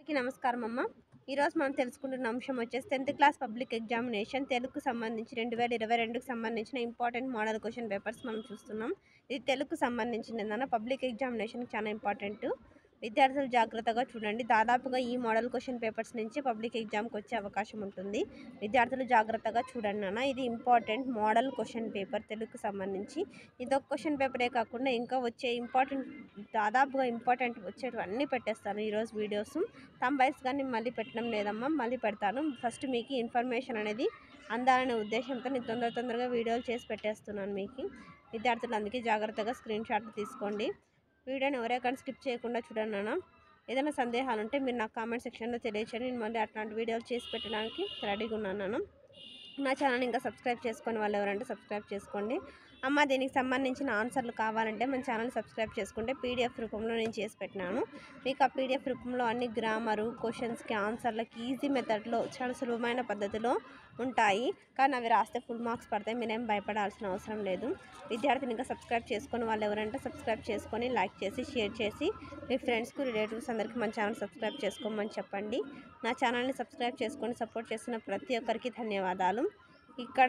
అందరికీ నమస్కారం అమ్మ ఈరోజు మనం తెలుసుకుంటున్న అంశం వచ్చేసి టెన్త్ క్లాస్ పబ్లిక్ ఎగ్జామినేషన్ తెలుగుకు సంబంధించి రెండు వేల ఇరవై రెండుకి సంబంధించిన ఇంపార్టెంట్ మోడల్ క్వశ్చన్ పేపర్స్ మనం చూస్తున్నాం ఇది తెలుగుకు సంబంధించింది పబ్లిక్ ఎగ్జామినేషన్కి చాలా ఇంపార్టెంట్ విద్యార్థులు జాగ్రత్తగా చూడండి దాదాపుగా ఈ మోడల్ క్వశ్చన్ పేపర్స్ నుంచి పబ్లిక్ ఎగ్జామ్కి వచ్చే అవకాశం ఉంటుంది విద్యార్థులు జాగ్రత్తగా చూడండి నాన్న ఇది ఇంపార్టెంట్ మోడల్ క్వశ్చన్ పేపర్ తెలుగుకు సంబంధించి ఇది ఒక క్వశ్చన్ పేపరే కాకుండా ఇంకా వచ్చే ఇంపార్టెంట్ దాదాపుగా ఇంపార్టెంట్ వచ్చేటివన్నీ పెట్టేస్తాను ఈరోజు వీడియోస్ తంబైల్స్ కానీ మళ్ళీ పెట్టడం లేదమ్మా మళ్ళీ పెడతాను ఫస్ట్ మీకు ఇన్ఫర్మేషన్ అనేది అందాలనే ఉద్దేశంతో నేను తొందర తొందరగా వీడియోలు చేసి పెట్టేస్తున్నాను మీకు విద్యార్థులు అందుకే జాగ్రత్తగా స్క్రీన్ షాట్లు తీసుకోండి వీడియోని ఎవరే కానీ స్కిప్ చేయకుండా చూడండి నాన్న ఏదైనా సందేహాలు ఉంటే మీరు నాకు కామెంట్ సెక్షన్లో తెలియచేయండి నేను మళ్ళీ అట్లాంటి వీడియోలు చేసి పెట్టడానికి రెడీగా ఉన్నాను నేను నా ఛానల్ ఇంకా సబ్స్క్రైబ్ చేసుకొని వాళ్ళు ఎవరంటే సబ్స్క్రైబ్ చేసుకోండి అమ్మ దీనికి సంబంధించిన ఆన్సర్లు కావాలంటే మన ఛానల్ సబ్స్క్రైబ్ చేసుకుంటే పీడిఎఫ్ రూపంలో నేను చేసి పెట్టినాను మీకు ఆ పీడిఎఫ్ రూపంలో అన్ని గ్రామరు క్వశ్చన్స్కి ఆన్సర్లకి ఈజీ మెథడ్లో చాలా సులభమైన పద్ధతిలో ఉంటాయి కానీ అవి రాస్తే ఫుల్ మార్క్స్ పడతాయి మీరేం భయపడాల్సిన అవసరం లేదు విద్యార్థిని ఇంకా సబ్స్క్రైబ్ చేసుకొని వాళ్ళు ఎవరంటే సబ్స్క్రైబ్ చేసుకొని లైక్ చేసి షేర్ చేసి మీ ఫ్రెండ్స్కి రిలేటివ్స్ అందరికీ మన ఛానల్ సబ్స్క్రైబ్ చేసుకోమని చెప్పండి నా ఛానల్ని సబ్స్క్రైబ్ చేసుకొని సపోర్ట్ చేస్తున్న ప్రతి ఒక్కరికి ధన్యవాదాలు ఇక్కడ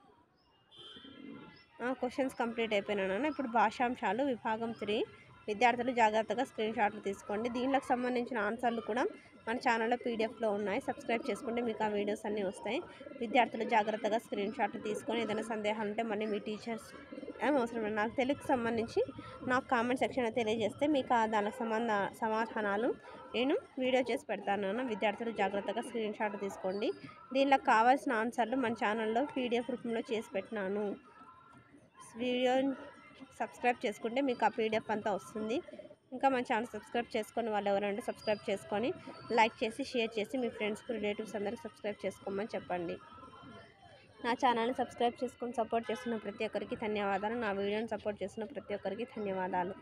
క్వశ్చన్స్ కంప్లీట్ అయిపోయినాను ఇప్పుడు భాషాంశాలు విభాగం త్రీ విద్యార్థులు జాగ్రత్తగా స్క్రీన్ షాట్లు తీసుకోండి దీనికి సంబంధించిన ఆన్సర్లు కూడా మన ఛానల్లో పీడిఎఫ్లో ఉన్నాయి సబ్స్క్రైబ్ చేసుకుంటే మీకు ఆ వీడియోస్ అన్నీ వస్తాయి విద్యార్థులు జాగ్రత్తగా స్క్రీన్ షాట్లు తీసుకొని ఏదైనా సందేహాలు ఉంటే మళ్ళీ మీ టీచర్స్ ఏం అవసరం లేదు నాకు తెలుగుకి సంబంధించి నాకు కామెంట్ సెక్షన్లో తెలియజేస్తే మీకు ఆ దానికి సంబంధ సమాధానాలు నేను వీడియో చేసి పెడతాను అన్న విద్యార్థులు జాగ్రత్తగా స్క్రీన్ షాట్ తీసుకోండి దీనిలో కావాల్సిన ఆన్సర్లు మన ఛానల్లో పీడిఎఫ్ రూపంలో చేసి పెట్టినాను వీడియో సబ్స్క్రైబ్ చేసుకుంటే మీకు ఆ పీడిఎఫ్ అంతా వస్తుంది ఇంకా మన ఛానల్ సబ్స్క్రైబ్ చేసుకొని వాళ్ళు ఎవరంటే సబ్స్క్రైబ్ చేసుకొని లైక్ చేసి షేర్ చేసి మీ ఫ్రెండ్స్కి రిలేటివ్స్ అందరికి సబ్స్క్రైబ్ చేసుకోమని చెప్పండి నా ఛానల్ని సబ్స్క్రైబ్ చేసుకొని సపోర్ట్ చేస్తున్న ప్రతి ఒక్కరికి ధన్యవాదాలు నా వీడియోని సపోర్ట్ చేస్తున్న ప్రతి ఒక్కరికి ధన్యవాదాలు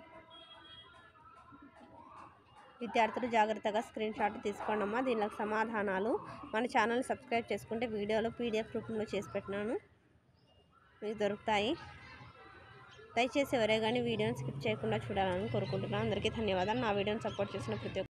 విద్యార్థులు జాగ్రత్తగా స్క్రీన్ షాట్ తీసుకోండి అమ్మా దీనికి సమాధానాలు మన ఛానల్ని సబ్స్క్రైబ్ చేసుకుంటే వీడియోలో పీడిఎఫ్ రూపంలో చేసి పెట్టినాను మీకు దొరుకుతాయి దయచేసి ఎవరే కానీ వీడియోని స్కిప్ చేయకుండా చూడాలని కోరుకుంటున్నాను అందరికీ ధన్యవాదాలు నా వీడియోని సపోర్ట్ చేసిన ప్రతి ఒక్క